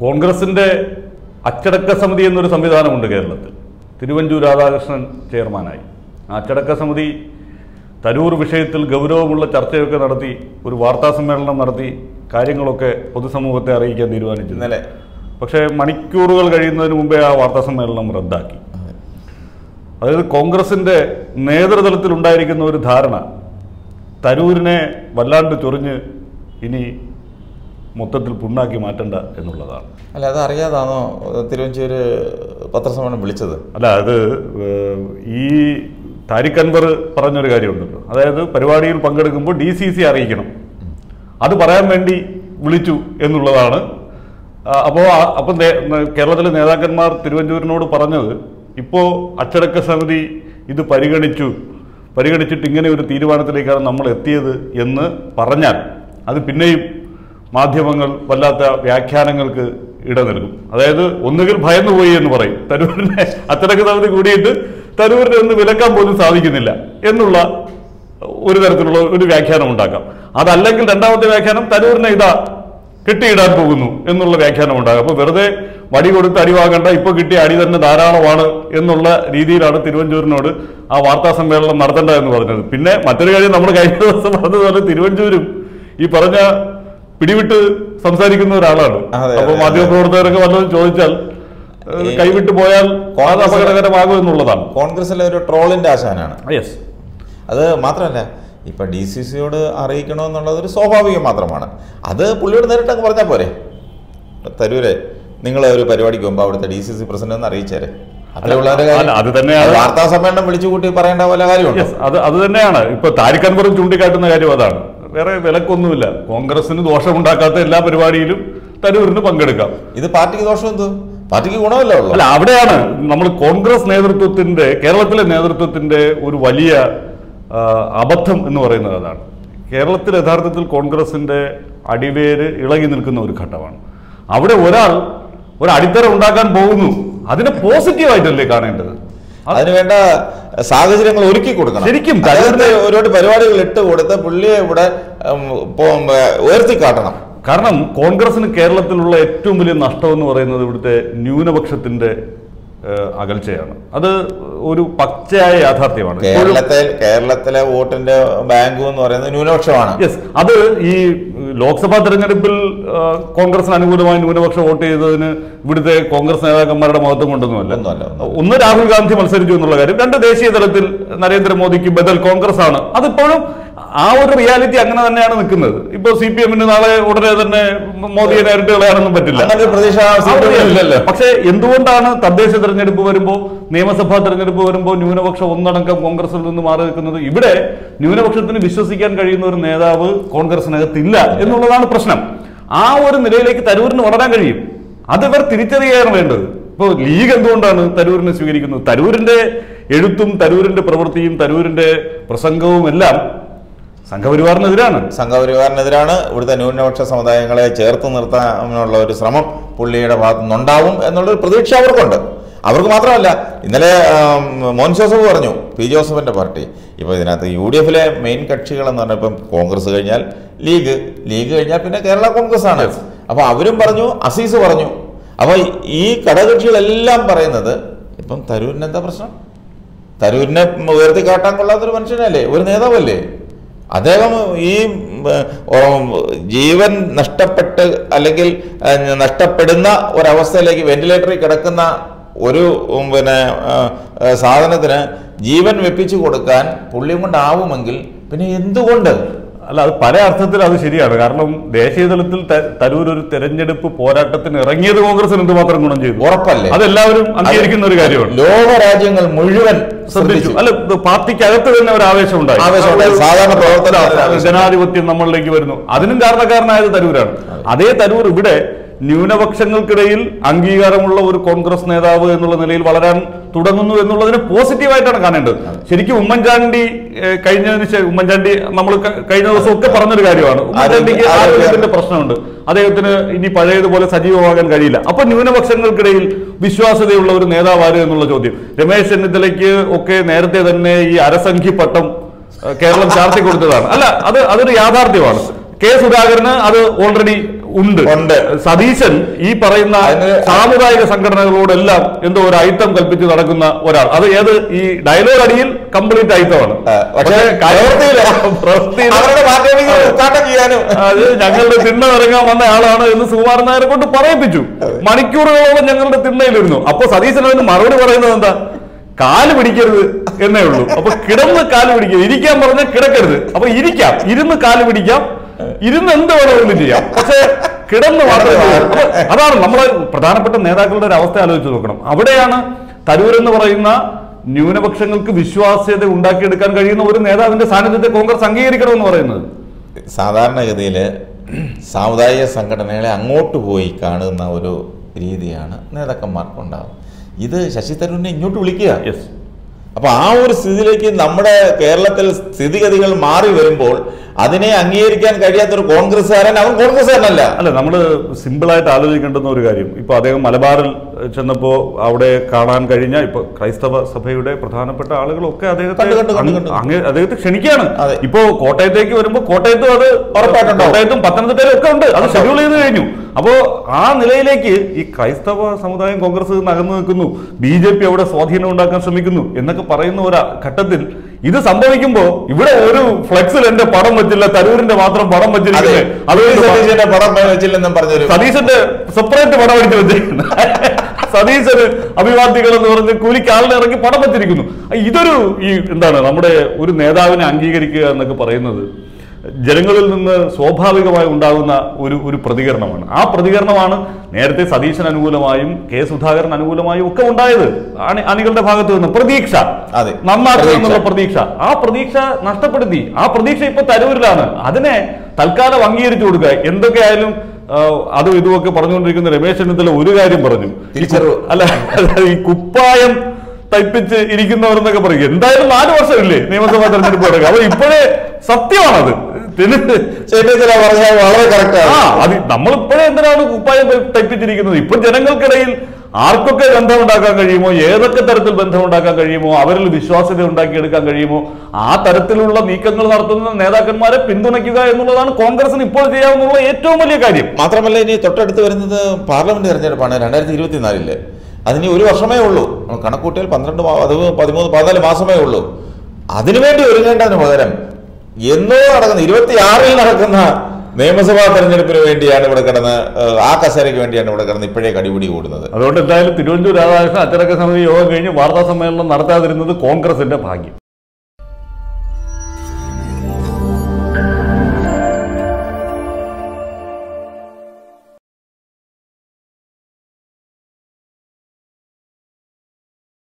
കോൺഗ്രസിന്റെ അച്ചടക്ക സമിതി എന്നൊരു സംവിധാനമുണ്ട് കേരളത്തിൽ തിരുവഞ്ചൂർ രാധാകൃഷ്ണൻ ചെയർമാനായി ആ അച്ചടക്ക സമിതി തരൂർ വിഷയത്തിൽ ഗൗരവമുള്ള ചർച്ചയൊക്കെ നടത്തി ഒരു വാർത്താ സമ്മേളനം നടത്തി കാര്യങ്ങളൊക്കെ പൊതുസമൂഹത്തെ അറിയിക്കാൻ തീരുമാനിച്ചു ഇന്നലെ പക്ഷേ മണിക്കൂറുകൾ കഴിയുന്നതിന് മുമ്പേ ആ വാർത്താ സമ്മേളനം റദ്ദാക്കി അതായത് കോൺഗ്രസിന്റെ നേതൃതലത്തിൽ ഉണ്ടായിരിക്കുന്ന ഒരു ധാരണ തരൂരിനെ വല്ലാണ്ട് ചൊറിഞ്ഞ് ഇനി മൊത്തത്തിൽ പുണ്ണാക്കി മാറ്റണ്ട എന്നുള്ളതാണ് അല്ല അത് അറിയാതാണോ തിരുവഞ്ചൂര് പത്രസമ്മേളനം വിളിച്ചത് അല്ല അത് ഏഹ്, ഈ താരിഖ് അൻവർ പറഞ്ഞൊരു കാര്യമുണ്ടല്ലോ അതായത് പരിപാടിയിൽ പങ്കെടുക്കുമ്പോൾ ഡി സി സി അറിയിക്കണം അത് പറയാൻ വേണ്ടി വിളിച്ചു എന്നുള്ളതാണ് അപ്പോൾ അപ്പം നേ- ന- കേരളത്തിലെ നേതാക്കന്മാർ തിരുവഞ്ചൂരിനോട് പറഞ്ഞത് ഇപ്പോൾ അച്ചടക്ക സമിതി ഇത് പരിഗണിച്ചു പരിഗണിച്ചിട്ട് ഇങ്ങനെ ഒരു തീരുമാനത്തിലേക്കാണ് നമ്മൾ എത്തിയത് എന്ന് പറഞ്ഞാൽ അത് പിന്നെയും മാധ്യമങ്ങൾ വല്ലാത്ത വ്യാഖ്യാനങ്ങൾക്ക് ഇട നൽകും അതായത് ഒന്നുകിൽ ഭയന്നുപോയി എന്ന് പറയും തരൂരിനെ അച്ചടക്ക സമിതി കൂടിയിട്ട് തരൂരിനെ ഒന്ന് വിലക്കാൻ പോലും സാധിക്കുന്നില്ല എന്നുള്ള ഒരു തരത്തിലുള്ള ഒരു വ്യാഖ്യാനം ഉണ്ടാക്കാം അതല്ലെങ്കിൽ രണ്ടാമത്തെ വ്യാഖ്യാനം തരൂരിനെ ഇതാ കെട്ടിയിടാൻ പോകുന്നു എന്നുള്ള വ്യാഖ്യാനം ഉണ്ടാകും അപ്പൊ വെറുതെ വടി കൊടുത്ത് അടി വാങ്ങണ്ട ഇപ്പൊ കിട്ടിയ അടി തന്നെ ധാരാളമാണ് എന്നുള്ള രീതിയിലാണ് തിരുവഞ്ചൂരിനോട് ആ വാർത്താ സമ്മേളനം നടത്തേണ്ട എന്ന് പറഞ്ഞത് പിന്നെ മറ്റൊരു കാര്യം നമ്മൾ കഴിഞ്ഞ ദിവസം പറഞ്ഞതുപോലെ തിരുവഞ്ചൂരും ഈ പറഞ്ഞ പിടിവിട്ട് സംസാരിക്കുന്ന ഒരാളാണ് അതെ, അപ്പൊ അതെ, മാധ്യമപ്രവർത്തകരൊക്കെ വല്ലതും ചോദിച്ചാൽ ഏഹ്, ഈ കൈവിട്ട് പോയാൽ അത് കോൺഗ്രസ് അപകടകരമാകും എന്നുള്ളതാണ് കോൺഗ്രസിലെ ഒരു ട്രോളിന്റെ ആശാനാണ് യെസ് അത് മാത്രമല്ല ഇപ്പൊ ഡി സി സിയോട് അറിയിക്കണമെന്നുള്ളത് ഒരു സ്വാഭാവികം മാത്രമാണ് അത് പുള്ളിയോട് നേരിട്ടങ്ങ് പറഞ്ഞാൽ പോരെ തരൂരെ നിങ്ങൾ ഒരു പരിപാടിക്ക് മുമ്പ് അവിടുത്തെ ഡി സി സി പ്രസിഡന്റ് ഒന്ന് അറിയിച്ചേരെ അത്രേ ഉള്ള ഒരു കാര്യം. അല്ല, അത് തന്നെയാണ്. വാർത്താ സമ്മേളനം വിളിച്ചു കൂട്ടി പറയേണ്ട വല്ല കാര്യമുണ്ടോ യെസ് അത് അത് തന്നെയാണ് ഇപ്പൊ താരിഖ് അൻവറും ചൂണ്ടിക്കാട്ടുന്ന കാര്യം അതാണ് വേറെ വിലക്കൊന്നുമില്ല കോൺഗ്രസിന് ദോഷമുണ്ടാക്കാത്ത എല്ലാ പരിപാടിയിലും തരൂരിന് പങ്കെടുക്കാം ഇത് പാർട്ടിക്ക് ദോഷം എന്തു പാർട്ടിക്ക് ഗുണമല്ലേ ഉള്ളൂ അല്ല അവിടെയാണ് നമ്മൾ കോൺഗ്രസ് നേതൃത്വത്തിന്റെ കേരളത്തിലെ നേതൃത്വത്തിന്റെ ഒരു വലിയ ആ, അബദ്ധം എന്ന് പറയുന്നത് അതാണ് കേരളത്തിൽ യഥാർത്ഥത്തിൽ കോൺഗ്രസിന്റെ അടിവേര് ഇളകി നിൽക്കുന്ന ഒരു ഘട്ടമാണ് അവിടെ ഒരാൾ ഒരു അടിത്തറ ഉണ്ടാക്കാൻ പോകുന്നു അതിനെ പോസിറ്റീവായിട്ടല്ലേ കാണേണ്ടത് അതിനുവേണ്ട സാഹചര്യങ്ങൾ ഒരുക്കി കൊടുക്കണം ശരിക്കും അദ്ദേഹത്തെ ഒരുപാട് പരിപാടികൾ ഇട്ട് കൊടുത്ത് പുള്ളിയെ ഇവിടെ ഉം, പോ- ഉയർത്തി കാട്ടണം കാരണം കോൺഗ്രസിന് കേരളത്തിലുള്ള ഏറ്റവും വലിയ നഷ്ടം എന്ന് പറയുന്നത് ഇവിടുത്തെ ന്യൂനപക്ഷത്തിന്റെ ഏഹ്, അകൽച്ചയാണ് അത് ഒരു പച്ചയായ യാഥാർത്ഥ്യമാണ് ഇപ്പോഴും കേരളത്തിൽ കേരളത്തിലെ വോട്ടിന്റെ ബാങ്ക് എന്ന് പറയുന്നത് ന്യൂനപക്ഷമാണ് യെസ് അത് ഈ ലോക്സഭാ തെരഞ്ഞെടുപ്പിൽ ആ, കോൺഗ്രസിന് അനുകൂലമായി ന്യൂനപക്ഷ വോട്ട് ചെയ്തതിന് ഇവിടുത്തെ കോൺഗ്രസ് നേതാക്കന്മാരുടെ മഹത്വം കൊണ്ടൊന്നുമല്ല ഒന്നുമല്ല, ഒന്നുമല്ല. ഒന്ന് രാഹുൽ ഗാന്ധി മത്സരിച്ചു എന്നുള്ള കാര്യം രണ്ട് ദേശീയ തലത്തിൽ നരേന്ദ്രമോദിക്ക് ബദൽ കോൺഗ്രസ് ആണ് അതിപ്പോഴും ആ ഒരു റിയാലിറ്റി അങ്ങനെ തന്നെയാണ് നിൽക്കുന്നത് ഇപ്പൊ സി പി എമ്മിന് നാളെ ഉടനെ തന്നെ മോദിയെ നേരിട്ട് കളയാനൊന്നും പറ്റില്ല അങ്ങനെ ഒരു പ്രതീക്ഷ ആ ഒരു ഇല്ലല്ലോ പക്ഷേ എന്തുകൊണ്ടാണ് തദ്ദേശ തെരഞ്ഞെടുപ്പ് വരുമ്പോൾ നിയമസഭാ തെരഞ്ഞെടുപ്പ് വരുമ്പോൾ ന്യൂനപക്ഷം ഒന്നടങ്കം കോൺഗ്രസിൽ നിന്ന് മാറി നിൽക്കുന്നത് ഇവിടെ ന്യൂനപക്ഷത്തിന് വിശ്വസിക്കാൻ കഴിയുന്ന ഒരു നേതാവ് കോൺഗ്രസിനകത്തില്ല എന്നുള്ളതാണ് പ്രശ്നം ആ ഒരു നിലയിലേക്ക് തരൂരിന് വളരാൻ കഴിയും അത് ഇവർ തിരിച്ചറിയുകയാണ് വേണ്ടത് ഇപ്പോൾ ലീഗ് എന്തുകൊണ്ടാണ് തരൂരിനെ സ്വീകരിക്കുന്നത് തരൂരിന്റെ എഴുത്തും തരൂരിന്റെ പ്രവൃത്തിയും തരൂരിന്റെ പ്രസംഗവും എല്ലാം സംഘപരിവാറിനെതിരാണ് സംഘപരിവാറിനെതിരാണ് ഇവിടുത്തെ ന്യൂനപക്ഷ സമുദായങ്ങളെ ചേർത്ത് നിർത്താനുള്ള ഒരു ശ്രമം പുള്ളിയുടെ ഭാഗത്തു നിന്നുണ്ടാവും എന്നുള്ളൊരു പ്രതീക്ഷ അവർക്കുണ്ട് അവർക്ക് മാത്രമല്ല ഇന്നലെ ആം, മോൻ ജോസഫ് പറഞ്ഞു പി ജോസഫിന്റെ പാർട്ടി ഇപ്പോൾ ഇതിനകത്ത് യു ഡി എഫിലെ മെയിൻ കക്ഷികൾ എന്ന് പറഞ്ഞാൽ ഇപ്പം കോൺഗ്രസ് കഴിഞ്ഞാൽ ലീഗ് ലീഗ് കഴിഞ്ഞാൽ പിന്നെ കേരള കോൺഗ്രസ് ആണ് അപ്പോൾ അവരും പറഞ്ഞു അസീസ് പറഞ്ഞു അപ്പോൾ ഈ ഘടകകക്ഷികളെല്ലാം പറയുന്നത് ഇപ്പം തരൂരിന് എന്താ പ്രശ്നം തരൂരിനെ ഉയർത്തി കാട്ടാൻ കൊള്ളാത്തൊരു മനുഷ്യനല്ലേ ഒരു നേതാവല്ലേ അദ്ദേഹം ഈ ഉം, ഉം, ജീവൻ നഷ്ടപ്പെട്ട് അല്ലെങ്കിൽ ഏഹ്, നഷ്ടപ്പെടുന്ന ഒരവസ്ഥയിലേക്ക് വെന്റിലേറ്ററിൽ കിടക്കുന്ന ഒരു ഉം, പിന്നെ ഏഹ്, ഏഹ്, സാധനത്തിന് ജീവൻ വെപ്പിച്ചു കൊടുക്കാൻ പുള്ളിയും കൊണ്ടാവുമെങ്കിൽ പിന്നെ എന്തുകൊണ്ട് അല്ല അത് പല അർത്ഥത്തിൽ അത് ശരിയാണ് കാരണം ദേശീയ തലത്തിൽ ത- തരൂർ ഒരു തെരഞ്ഞെടുപ്പ് പോരാട്ടത്തിന് ഇറങ്ങിയത് കോൺഗ്രസിന് എന്തുമാത്രം ഗുണം ചെയ്തു ഉറപ്പല്ലേ അതെല്ലാവരും അംഗീകരിക്കുന്ന ഒരു കാര്യമാണ് ലോക രാജ്യങ്ങൾ മുഴുവൻ ശ്രദ്ധിച്ചു ശ്രദ്ധിച്ചു അല്ല ഇത് പാർട്ടിക്കകത്ത് തന്നെ ഒരു ആവേശം ഉണ്ടായി ആവേശമുണ്ടായി. സാധാരണ പ്രവർത്തനം ജനാധിപത്യം നമ്മളിലേക്ക് വരുന്നു അതിനും കാരണക്കാരനായത് തരൂരാണ് അതേ തരൂർ ഇവിടെ ന്യൂനപക്ഷങ്ങൾക്കിടയിൽ അംഗീകാരമുള്ള ഒരു കോൺഗ്രസ് നേതാവ് എന്നുള്ള നിലയിൽ വളരാൻ തുടങ്ങുന്നു എന്നുള്ളതിനെ പോസിറ്റീവായിട്ടാണ് കാണേണ്ടത് ശരിക്കും ഉമ്മൻചാണ്ടി ഏഹ്, കഴിഞ്ഞതിന് ശേഷം ഉമ്മൻചാണ്ടി നമ്മൾ ക- കഴിഞ്ഞ ദിവസം ഒക്കെ പറഞ്ഞൊരു കാര്യമാണ് ഉമ്മൻചാണ്ടിക്ക് ആരോഗ്യ- ആരോഗ്യത്തിന്റെ പ്രശ്നമുണ്ട് അദ്ദേഹത്തിന് ഇനി പഴയതുപോലെ സജീവമാകാൻ കഴിയില്ല അപ്പൊ ന്യൂനപക്ഷങ്ങൾക്കിടയിൽ വിശ്വാസ്യതയുള്ള ഒരു നേതാവ് ആര് എന്നുള്ള ചോദ്യം രമേശ് ചെന്നിത്തലയ്ക്ക് ഒക്കെ നേരത്തെ തന്നെ ഈ അരസംഖ്യ പട്ടം ഏഹ്, കേരളം ചാർത്തി കൊടുത്തതാണ് അല്ല അത് അതൊരു യാഥാർത്ഥ്യമാണ് കെ സുധാകരന് അത് ഓൾറെഡി ഉണ്ട് ഉണ്ട്. സതീശൻ ഈ പറയുന്ന അതിന് സാമുദായിക സംഘടനകളോടെല്ലാം എന്തോ ഒരു ഐറ്റം കൽപ്പിച്ച് നടക്കുന്ന ഒരാൾ അത് ഏത് ഈ ഡയലോഗ് അടിയിൽ കംപ്ലീറ്റ് ഐറ്റമാണ് ആ, പക്ഷേ പ്രവൃത്തിയില് പ്രവൃത്തിയില് അവരുടെ പാർട്ടികൾ ഉദ്ഘാടനം ചെയ്യാനും അത് ഞങ്ങളുടെ തിണ്ണ ഇറങ്ങാൻ വന്ന ആളാണ് എന്ന് സുകുമാരൻ നായരെ കൊണ്ട് പറയിപ്പിച്ചു മണിക്കൂറുകളോളം ഞങ്ങളുടെ തിണ്ണയിലിരുന്നു അപ്പൊ സതീശൻ അതിന് മറുപടി പറയുന്നത് എന്താ കാല് പിടിക്കരുത് എന്നേ ഉള്ളൂ അപ്പൊ കിടന്ന് കാല് പിടിക്കരുത് ഇരിക്കാൻ പറഞ്ഞാൽ കിടക്കരുത് അപ്പൊ ഇരിക്കാം ഇരുന്ന് കാല് പിടിക്കാം ഇരുന്ന് എന്ത് വേണമെങ്കിലും ചെയ്യാം പക്ഷേ കിടന്ന് മാത്രമേ ചെയ്യാവൂ. അപ്പൊ അതാണ് നമ്മളെ പ്രധാനപ്പെട്ട നേതാക്കളുടെ ഒരു അവസ്ഥ ആലോചിച്ച് നോക്കണം അവിടെയാണ് തരൂർ എന്ന് പറയുന്ന ന്യൂനപക്ഷങ്ങൾക്ക് വിശ്വാസ്യത ഉണ്ടാക്കിയെടുക്കാൻ കഴിയുന്ന ഒരു നേതാവിന്റെ സാന്നിധ്യത്തെ കോൺഗ്രസ് അംഗീകരിക്കണമെന്ന് പറയുന്നത് സാധാരണഗതിയിൽ സാമുദായിക സംഘടനകളെ അങ്ങോട്ട് പോയി കാണുന്ന ഒരു രീതിയാണ് നേതാക്കന്മാർക്കുണ്ടാകും ഇത് ശശി തരൂരിനെ ഇങ്ങോട്ട് വിളിക്കുക യെസ് അപ്പൊ ആ ഒരു സ്ഥിതിയിലേക്ക് നമ്മുടെ കേരളത്തിൽ സ്ഥിതിഗതികൾ മാറി വരുമ്പോൾ അതിനെ അംഗീകരിക്കാൻ കഴിയാത്തൊരു കോൺഗ്രസ്സുകാരൻ അവൻ കോൺഗ്രസ്സുകാരനല്ല അല്ല നമ്മൾ സിമ്പിളായിട്ട് ആലോചിക്കേണ്ടുന്ന ഒരു കാര്യം ഇപ്പൊ അദ്ദേഹം മലബാറിൽ ചെന്നപ്പോ അവിടെ കാണാൻ കഴിഞ്ഞ ഇപ്പൊ ക്രൈസ്തവ സഭയുടെ പ്രധാനപ്പെട്ട ആളുകളൊക്കെ അദ്ദേഹത്തെ കണ്ടു, കണ്ടു, കണ്ടു, കണ്ടു. അങ്ങ് അദ്ദേഹത്തെ ക്ഷണിക്കുകയാണ് അതെ. ഇപ്പൊ കോട്ടയത്തേക്ക് വരുമ്പോ കോട്ടയത്തും അത് ഉറപ്പായിട്ടുണ്ടാവും. കോട്ടയത്തും പത്തനംതിട്ടയിലും ഒക്കെ ഉണ്ട് അത് ഷെഡ്യൂൾ ചെയ്ത് കഴിഞ്ഞു അപ്പോ ആ നിലയിലേക്ക് ഈ ക്രൈസ്തവ സമുദായം കോൺഗ്രസ് നിന്ന് അകന്നു നിൽക്കുന്നു ബി ജെ പി അവിടെ സ്വാധീനം ഉണ്ടാക്കാൻ ശ്രമിക്കുന്നു എന്നൊക്കെ പറയുന്ന ഒരു ഘട്ടത്തിൽ ഇത് സംഭവിക്കുമ്പോ ഇവിടെ ഒരു ഫ്ലെക്സിൽ എന്റെ പടം വെച്ചില്ല തരൂരിന്റെ മാത്രം പടം അതെ വെച്ചിരിക്കുന്നത് അതുകൊണ്ട് അതുകൊണ്ട് സതീശന്റെ പടം വെച്ചില്ലെന്നും പറഞ്ഞൊരു സതീശന്റെ സെപ്പറേറ്റ് പടം അടിച്ചു വെച്ചിരിക്കുന്നു സതീശന് അഭിവാദ്യങ്ങൾ എന്ന് പറഞ്ഞ് കൂലിക്ക് ആളിനെ ഇറങ്ങി പടം വെച്ചിരിക്കുന്നു ഇതൊരു ഈ എന്താണ് നമ്മുടെ ഒരു നേതാവിനെ അംഗീകരിക്കുക എന്നൊക്കെ പറയുന്നത് ജനങ്ങളിൽ നിന്ന് സ്വാഭാവികമായി ഉണ്ടാകുന്ന ഒരു ഒരു പ്രതികരണമാണ് ആ പ്രതികരണമാണ് നേരത്തെ സതീശൻ അനുകൂലമായും കെ സുധാകരൻ അനുകൂലമായും ഒക്കെ ഉണ്ടായത് അണി- അണികളുടെ ഭാഗത്ത് നിന്ന് പ്രതീക്ഷ അതെ. നന്നാക്കുക എന്നുള്ള പ്രതീക്ഷ. പ്രതീക്ഷ ആ പ്രതീക്ഷ നഷ്ടപ്പെടുത്തി ആ പ്രതീക്ഷ ഇപ്പൊ തരൂരിലാണ് അതിനെ തൽക്കാലം അംഗീകരിച്ചു കൊടുക്കുക എന്തൊക്കെയായാലും ആ, അതും ഇതുമൊക്കെ പറഞ്ഞുകൊണ്ടിരിക്കുന്ന രമേശ് ചെന്നിത്തല ഒരു കാര്യം പറഞ്ഞു ഈ കു- തിരിച്ചറിവ്. അല്ല അതായത് ഈ കുപ്പായം തയ്പ്പിച്ച് ഇരിക്കുന്നവരെന്നൊക്കെ പറയും എന്തായാലും നാല് വർഷമില്ലേ നിയമസഭാ തെരഞ്ഞെടുപ്പ് തുടങ്ങി അപ്പൊ ഇപ്പോഴേ സത്യമാണത് പിന്നെ ചെന്നിത്തല പറഞ്ഞാൽ വളരെ ആ കറക്റ്റാണ് അത് നമ്മളിപ്പോഴേ എന്തിനാണ് കുപ്പായം ത- തയ്പ്പിച്ചിരിക്കുന്നത് ഇപ്പൊ ജനങ്ങൾക്കിടയിൽ ആർക്കൊക്കെ ബന്ധമുണ്ടാക്കാൻ കഴിയുമോ ഏതൊക്കെ തരത്തിൽ ബന്ധമുണ്ടാക്കാൻ കഴിയുമോ അവരിൽ വിശ്വാസ്യത ഉണ്ടാക്കിയെടുക്കാൻ കഴിയുമോ ആ തരത്തിലുള്ള നീക്കങ്ങൾ നടത്തുന്ന നേതാക്കന്മാരെ പിന്തുണയ്ക്കുക എന്നുള്ളതാണ് കോൺഗ്രസിന് ഇപ്പോൾ ചെയ്യാവുന്ന ഏറ്റവും വലിയ കാര്യം മാത്രമല്ല ഇനി തൊട്ടടുത്ത് വരുന്നത് പാർലമെന്റ് തെരഞ്ഞെടുപ്പാണ് രണ്ടായിരത്തി ഇരുപത്തിനാലില് അതിന് ഒരു വർഷമേ ഉള്ളൂ നമ്മൾ കണക്കൂട്ടിയാൽ പന്ത്രണ്ട് മാ- അത് പതിമൂന്ന് പതിനാല് മാസമേ ഉള്ളൂ അതിനുവേണ്ടി ഒരുങ്ങേണ്ടതിന് പകരം എന്നോ നടക്കുന്ന ഇരുപത്തിയാറിൽ നടക്കുന്ന നിയമസഭാ തെരഞ്ഞെടുപ്പിന് വേണ്ടിയാണ് ഇവിടെ കിടന്ന് ഏഹ്, ആ കസേരയ്ക്ക് വേണ്ടിയാണ് ഇവിടെ കിടന്ന് ഇപ്പോഴേ കടിപിടി കൂടുന്നത് അതുകൊണ്ട് എന്തായാലും തിരുവനന്തപുരം രാധാകൃഷ്ണൻ അച്ചടക്ക സമിതി യോഗം കഴിഞ്ഞ് വാർത്താ സമ്മേളനം നടത്താതിരുന്നത് കോൺഗ്രസിന്റെ ഭാഗ്യം